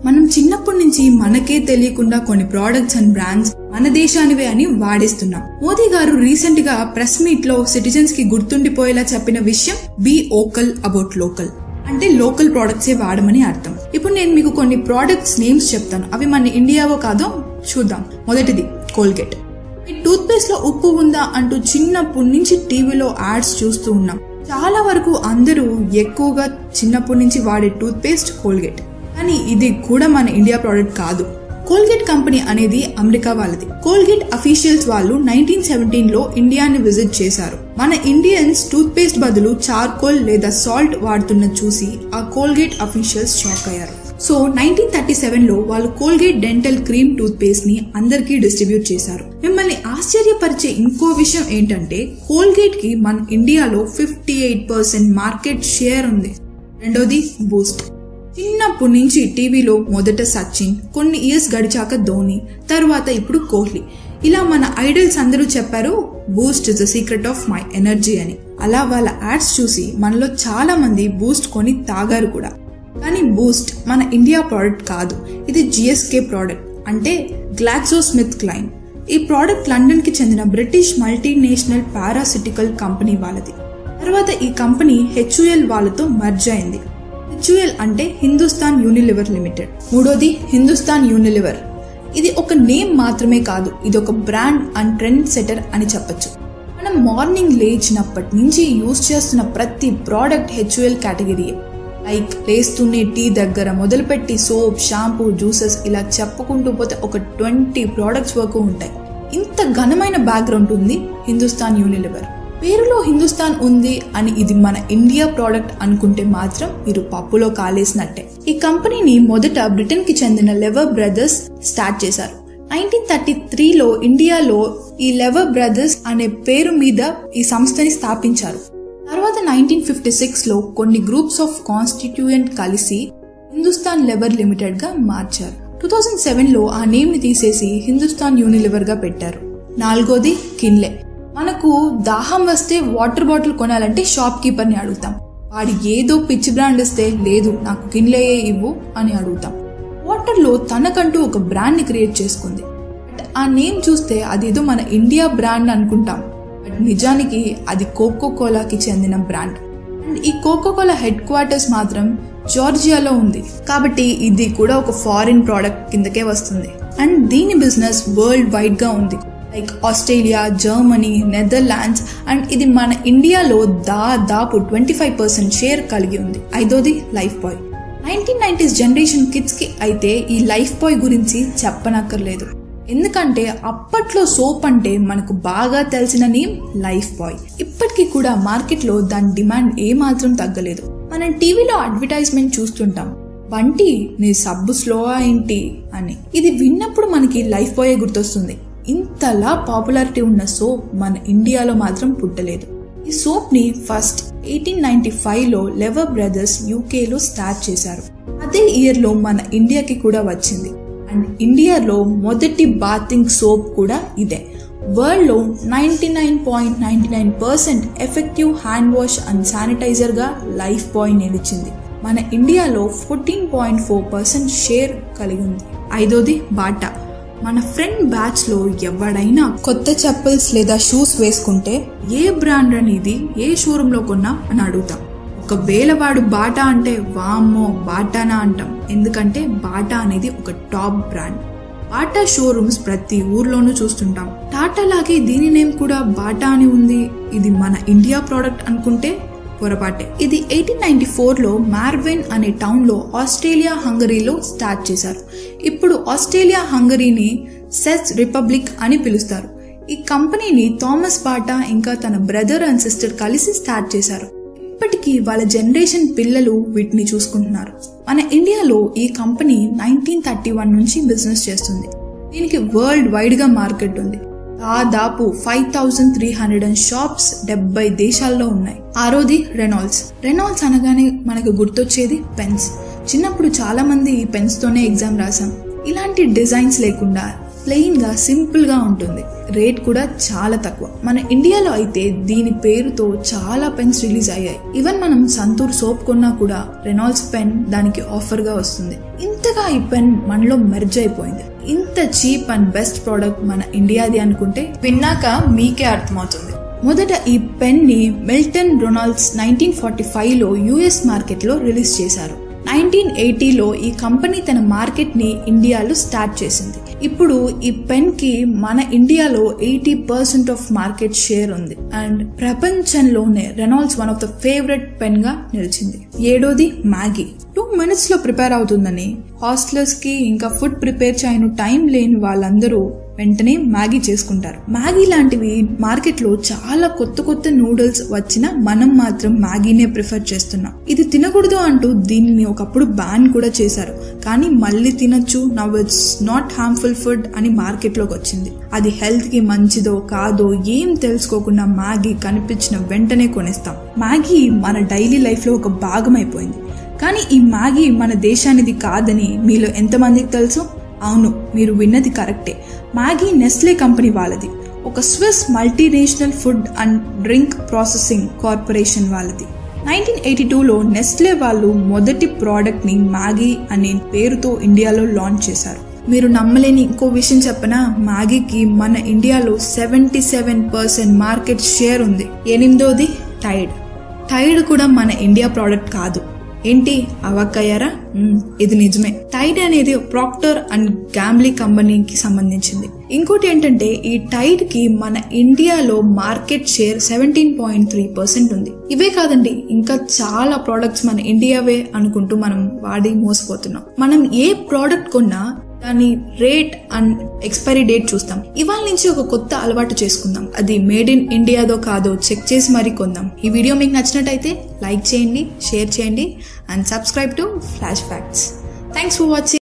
మనం చిన్నప్పటి నుంచి మనకే తెలియకుండా కొన్ని ప్రోడక్ట్స్ అండ్ బ్రాండ్స్ మన దేశానివే అని వాడేస్తున్నాం మోదీ గారు రీసెంట్ గా ప్రెస్ మీట్ లో సిటిజన్స్ కి గుర్తుండిపోయేలా చెప్పిన విషయం బీ ఓకల్ అబౌట్ లోకల్ అంటే లోకల్ ప్రోడక్ట్సే వాడమని అర్థం ఇప్పుడు నేను మీకు కొన్ని ప్రోడక్ట్స్ నేమ్స్ చెప్తాను అవి మన ఇండియావో కాదో చూద్దాం మొదటిది కోల్గేట్ ఈ టూత్ పేస్ట్ లో ఉప్పు ఉందా అంటూ చిన్నప్పటి నుంచి టీవీలో యాడ్స్ చూస్తూ ఉన్నాం చాలా వరకు అందరూ ఎక్కువగా చిన్నప్పటి నుంచి వాడే టూత్ పేస్ట్ కోల్గేట్ కానీ ఇది కూడా మన ఇండియా ప్రోడక్ట్ కాదు కోల్గేట్ కంపెనీ అనేది అమెరికా వాళ్ళది కోల్గేట్ అఫీషియల్స్ వాళ్ళు నైన్టీన్ సెవెంటీన్ లో ఇండియాని విజిట్ చేశారు మన ఇండియన్స్ టూత్ పేస్ట్ బదులు చార్కోల్ లేదా సాల్ట్ వాడుతున్న చూసి ఆ కోల్గేట్ అఫీషియల్స్ షాక్ అయ్యారు సో నైన్టీన్ థర్టీ సెవెన్ లో వాళ్ళు Colgate dental cream tooth paste ని అందరికీ డిస్ట్రిబ్యూట్ చేశారు మిమ్మల్ని ఆశ్చర్యపరిచే ఇంకో విషయం ఏంటంటే కోల్గేట్ కి మన ఇండియాలో fifty eight percent market share ఉంది రెండోది బూస్ట్ చిన్నప్పటి నుంచి టీవీలో మొదట సచిన్ కొన్ని ఇయర్స్ గడిచాక ధోని తర్వాత ఇప్పుడు కోహ్లీ ఇలా మన ఐడల్స్ అందరూ చెప్పారు Boost is the secret of my energy అని అలా వాళ్ళ యాడ్స్ చూసి మనలో చాలా మంది బూస్ట్ కొని తాగారు కూడా కానీ బూస్ట్ మన ఇండియా ప్రోడక్ట్ కాదు ఇది జిఎస్కే ప్రోడక్ట్ అంటే గ్లాక్సో స్మిత్ క్లైన్ ఈ ప్రోడక్ట్ లండన్ కి చెందిన బ్రిటిష్ మల్టీనేషనల్ పారాసిటికల్ కంపెనీ వాళ్ళది తర్వాత ఈ కంపెనీ హెచ్యుఎల్ వాళ్ళతో మర్జ్ అయింది హెచ్యుఎల్ అంటే హిందుస్థాన్ యూనిలివర్ లిమిటెడ్ మూడోది హిందుస్థాన్ యూనిలివర్ ఇది ఒక నేమ్ మాత్రమే కాదు ఇది ఒక బ్రాండ్ అండ్ ట్రెండ్ సెటర్ అని చెప్పొచ్చు మనం మార్నింగ్ లేచినప్పటి నుంచి యూజ్ చేస్తున్న ప్రతి ప్రోడక్ట్ హెచ్యుఎల్ కేటగిరీయే లైక్ లేస్తూనే టీ దగ్గర మొదలుపెట్టి సోప్ షాంపూ జ్యూసెస్ ఇలా చెప్పుకుంటూ పోతే ఒక ట్వంటీ ప్రోడక్ట్స్ వరకు ఉంటాయి ఇంత ఘనమైన బ్యాక్గ్రౌండ్ ఉంది హిందుస్థాన్ యూనిలివర్ పేరులో హిందుస్థాన్ ఉంది అని ఇది మన ఇండియా ప్రోడక్ట్ అనుకుంటే మాత్రం మీరు పప్పులో కాలేసినట్టే ఈ కంపెనీని మొదట బ్రిటన్ కి చెందిన లెవర్ బ్రదర్స్ స్టార్ట్ చేశారు నైన్టీన్ థర్టీ త్రీలో ఇండియాలో ఈ లెవర్ బ్రదర్స్ అనే పేరు మీద ఈ సంస్థని స్థాపించారు తర్వాత నైన్టీన్ ఫిఫ్టీ సిక్స్ లో కొన్ని గ్రూప్స్ ఆఫ్ కాన్స్టిట్యూయెంట్ కలిసి హిందుస్థాన్ లెవర్ లిమిటెడ్ గా మార్చారు టూ థౌజండ్ సెవెన్ లో ఆ నేమ్ ని తీసేసి హిందుస్థాన్ యూనిలివర్ గా పెట్టారు నాలుగోది కిన్లే మనకు దాహం వస్తే వాటర్ బాటిల్ కొనాలంటే షాప్ కీపర్ ని అడుగుతాం వాడు ఏదో పిచ్చి బ్రాండ్ ఇస్తే లేదు నాకు కిన్లేయే ఇవ్వు అని అడుగుతాం వాటర్ లో తనకంటూ ఒక బ్రాండ్ ని క్రియేట్ చేసుకుంది బట్ ఆ నేమ్ చూస్తే అదేదో మన ఇండియా బ్రాండ్ అనుకుంటాం బట్ నిజానికి అది కోకో కోలాకి చెందిన బ్రాండ్ అండ్ ఈ కోకో కోలా హెడ్ క్వార్టర్స్ మాత్రం జార్జియాలో ఉంది కాబట్టి ఇది కూడా ఒక ఫారిన్ ప్రోడక్ట్ కిందకే వస్తుంది అండ్ దీని బిజినెస్ వరల్డ్ వైడ్ గా ఉంది like Australia Germany Netherlands and ఇది మన ఇండియాలో దాదాపు ట్వంటీ ఫైవ్ పర్సెంట్ షేర్ కలిగి ఉంది ఐదోది Lifebuoy nineteen nineties generation kids కి అయితే ఈ లైఫ్ బాయ్ గురించి చెప్పనక్కర్లేదు ఎందుకంటే అప్పట్లో సోప్ అంటే మనకు బాగా తెలిసిన నేమ్ లైఫ్ బాయ్ ఇప్పటికీ కూడా మార్కెట్లో దాని డిమాండ్ ఏమాత్రం తగ్గలేదు మనం టీవీలో అడ్వర్టైజ్మెంట్ చూస్తుంటాం బంటి నీ సబ్బు స్లోవా ఏంటి అని ఇది విన్నప్పుడు మనకి లైఫ్ బాయ్ గుర్తొస్తుంది ఇంతలా పాపులారిటీ ఉన్న సోప్ మన ఇండియాలో మాత్రం పుట్టలేదు ఈ సోప్ ని ఫస్ట్ ఎయిటీన్ నైన్టీ ఫైవ్ లో లెవర్ బ్రదర్స్ యూకేలో స్టార్ట్ చేశారు అదే ఇయర్ లో మన ఇండియాకి కూడా వచ్చింది అండ్ ఇండియాలో మొదటి బాతింగ్ సోప్ కూడా ఇదే వరల్డ్ లో ninety nine point ninety nine percent effective hand wash and sanitiser గా లైఫ్ బాయ్ నిలిచింది మన ఇండియాలో fourteen point four percent share కలిగి ఉంది ఐదోది బాటా మన ఫ్రెండ్ బ్యాచ్ లో ఎవడైనా కొత్త చెప్పల్స్ లేదా షూస్ వేసుకుంటే ఏ బ్రాండ్ అనేది ఏ షోరూమ్ లో కొన్నా అని అడుగుతాం ఒకవేళ వాడు బాటా అంటే వామ్మో బాటానా అంటాం ఎందుకంటే బాటా అనేది ఒక టాప్ బ్రాండ్ బాటా షోరూమ్స్ ప్రతి ఊర్లోనూ చూస్తుంటాం టాటా లాగే దీని నేమ్ కూడా బాటా అని ఉంది ఇది మన ఇండియా ప్రోడక్ట్ అనుకుంటే పొరపాటే ఇది ఎయిటీన్ నైన్టీ ఫోర్లో మార్వెన్ అనే టౌన్లో ఆస్ట్రేలియా హంగరీలో స్టార్ట్ చేశారు ఇప్పుడు ఆస్ట్రేలియా హంగరీని సెస్ రిపబ్లిక్ అని పిలుస్తారు ఈ కంపెనీని థామస్ బాటా ఇంకా తన బ్రదర్ అండ్ సిస్టర్ కలిసి స్టార్ట్ చేశారు ఇప్పటికీ వాళ్ళ జనరేషన్ పిల్లలు వీటిని చూసుకుంటున్నారు మన ఇండియాలో ఈ కంపెనీ నైన్టీన్ థర్టీ వన్ నుంచి బిజినెస్ చేస్తుంది దీనికి వరల్డ్ వైడ్ గా మార్కెట్ ఉంది దాదాపు five thousand three hundred and shops డెబ్బై దేశాల్లో ఉన్నాయి ఆరోది రెనాల్డ్స్ రెనాల్డ్స్ అనగానే మనకు గుర్తొచ్చేది పెన్స్ చిన్నప్పుడు చాలా మంది ఈ పెన్స్ తోనే ఎగ్జామ్ రాసాం ఇలాంటి డిజైన్స్ లేకుండా ప్లెయిన్ గా సింపుల్ గా ఉంటుంది రేట్ కూడా చాలా తక్కువ మన ఇండియాలో అయితే దీని పేరుతో చాలా పెన్స్ రిలీజ్ అయ్యాయి ఈవెన్ మనం సంతూర్ సోప్ కొన్నా కూడా రెనాల్డ్స్ పెన్ దానికి ఆఫర్ గా వస్తుంది ఇంతగా ఈ పెన్ మనలో మెర్జ్ అయిపోయింది ఇంత చీప్ అండ్ బెస్ట్ ప్రోడక్ట్ మన ఇండియాది అనుకుంటే విన్నాక మీకే అర్థమవుతుంది మొదట ఈ పెన్ ని Milton Reynolds nineteen forty five లో యుఎస్ మార్కెట్ లో రిలీజ్ చేశారు నైన్టీన్ ఎయిటీలో ఈ కంపెనీ తన మార్కెట్ ని ఇండియాలో స్టార్ట్ చేసింది ఇప్పుడు ఈ పెన్ కి మన ఇండియాలో eighty percent of market share ఉంది అండ్ ప్రపంచంలోనే Reynolds one of the favourite pen గా నిలిచింది ఏడోది మ్యాగీ టూ మినిట్స్ లో ప్రిపేర్ అవుతుందని హాస్టలర్స్ కి ఇంకా ఫుడ్ ప్రిపేర్ చేయను టైం లేని వాళ్ళందరూ వెంటనే మ్యాగీ చేసుకుంటారు మ్యాగీ లాంటివి మార్కెట్లో చాలా కొత్త కొత్త నూడిల్స్ వచ్చినా మనం మాత్రం మ్యాగీనే ప్రిఫర్ చేస్తున్నాం ఇది తినకూడదు అంటూ దీనిని ఒకప్పుడు బ్యాన్ కూడా చేశారు కానీ మళ్ళీ తినొచ్చు now it's not harmful food అని మార్కెట్లోకి వచ్చింది అది హెల్త్ కి మంచిదో కాదో ఏం తెలుసుకోకుండా మ్యాగీ కనిపించిన వెంటనే కొనేస్తాం మ్యాగీ మన డైలీ లైఫ్ లో ఒక భాగం అయిపోయింది కానీ ఈ మ్యాగీ మన దేశానిది కాదని మీలో ఎంతమందికి తెలుసు అవును మీరు విన్నది కరెక్టే మ్యాగీ నెస్లే కంపెనీ వాళ్ళది ఒక Swiss multinational food and drink processing corporation వాళ్ళది నైన్టీన్ ఎయిటీ టూలో నెస్లే వాళ్ళు మొదటి ప్రోడక్ట్ ని మ్యాగీ అనే పేరుతో ఇండియాలో లాంచ్ చేశారు మీరు నమ్మలేని ఇంకో విషయం చెప్పనా మ్యాగీకి మన ఇండియాలో seventy seven percent market share ఉంది ఎనిమిదోది టైడ్ టైడ్ కూడా మన ఇండియా ప్రోడక్ట్ కాదు ఏంటి అవక్కయ్యారా మ్మ్, ఇది నిజమే టైడ్ అనేది ప్రాక్టర్ అండ్ గ్యాంబ్లీ కంపెనీకి సంబంధించింది ఇంకోటి ఏంటంటే ఈ టైడ్ కి మన ఇండియాలో market share seventeen point three percent ఉంది ఇవే కాదండి ఇంకా చాలా ప్రోడక్ట్స్ మన ఇండియావే అనుకుంటూ మనం వాడి మోసపోతున్నాం మనం ఏ ప్రోడక్ట్ కొన్నా దాని రేట్ అండ్ ఎక్స్పైరీ డేట్ చూస్తాం ఇవాళ నుంచి ఒక కొత్త అలవాటు చేసుకుందాం అది మేడ్ ఇన్ ఇండియాదో కాదో చెక్ చేసి మరీ కొందాం ఈ వీడియో మీకు నచ్చినట్టయితే లైక్ చేయండి షేర్ చేయండి and subscribe to Flash Facts thanks for watching